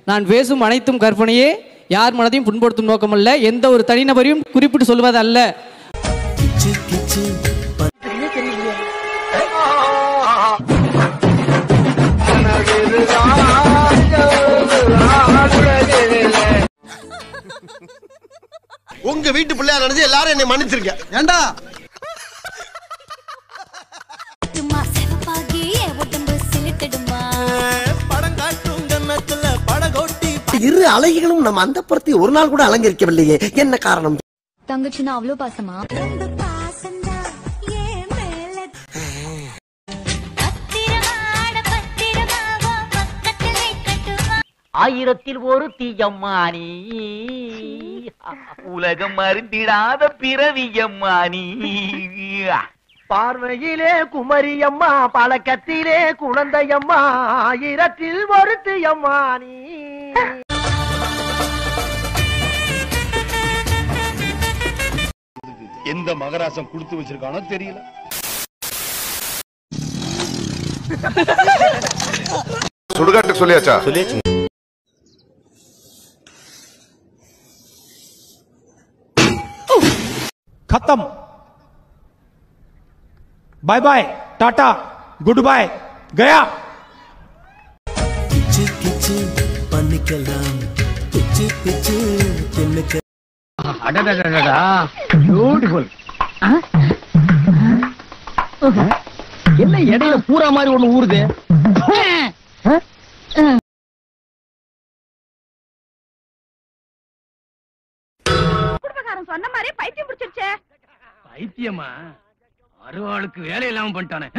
நான் பேசும் அனைத்தும் கற்பனையே யார் மனதையும் புண்படுத்தும் நோக்கமல்ல எந்த ஒரு தனிநபரையும் குறிப்பிட்டு சொல்வது அல்ல உங்க வீட்டு பிள்ளையா நினைச்சு எல்லாரும் என்னை மன்னிச்சிருக்க ஏண்டா சும்மா சிவப்பாகி என் உடம்பு சிலிர்த்திடுமா இரு அழகிகளும் நம்ம அந்த புறத்தை ஒரு நாள் கூட அலங்கரிக்கவில்லையே என்ன காரணம் தங்கச்சினா அவ்வளோ பாசமா ஆயிரத்தில் ஒரு தீயம்மானி உலகம் மருந்திடாத பிறவியம்மானி பார்வையிலே குமரியம்மா பழக்கத்திலே குழந்தையம்மா ஆயிரத்தில் ஒருத்தியம்மா நீ எந்த மகராசம் கொடுத்து வச்சிருக்கானோ தெரியல சுடுகாட்டுக்கு சொல்லியாச்சா खत्म bye bye tata goodbye गया பியூட்டிஃபுல் என்ன இடையில பூரா மாதிரி ஒண்ணு ஊறுது குடும்பக்காரன் சொன்ன மாதிரி பைத்தியம் பிடிச்சிருச்சே பைத்தியமா அருவாளுக்கு வேலை இல்லாம பண்ணிட்டானே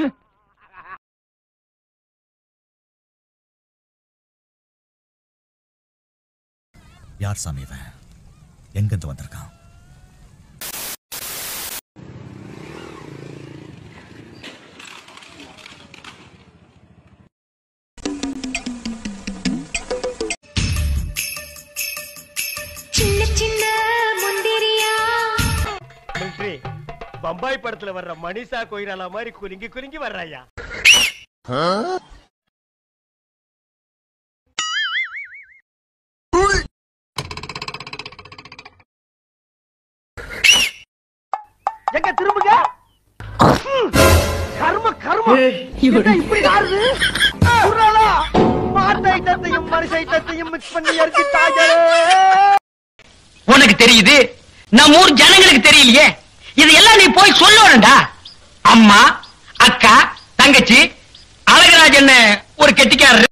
யார் சாமி இவன் எங்கிருந்து வந்திருக்கான் சின்ன சின்ன முந்திரியா பம்பாய் படத்துல வர்ற மணிஷா கொய்ராலா மாதிரி குலுங்கி குலுங்கி வர்றாயா எங்க திரும்புங்க ம். கர்ம கர்ம என்ன இப்படி ஆறுது குர்ராலா, மாட்டு ஐட்டத்தையும் மனுஷ ஐட்டத்தையும் மிக்ஸ் பண்ணி இறக்கிட்டாங்களே உனக்கு தெரியுது நம்ம ஊர் ஜனங்களுக்கு தெரியலையே இதெல்லாம் நீ போய் சொல்லணும்டா அம்மா அக்கா தங்கச்சி அழகராஜ் என்ன ஒரு கெட்டிக்காரர்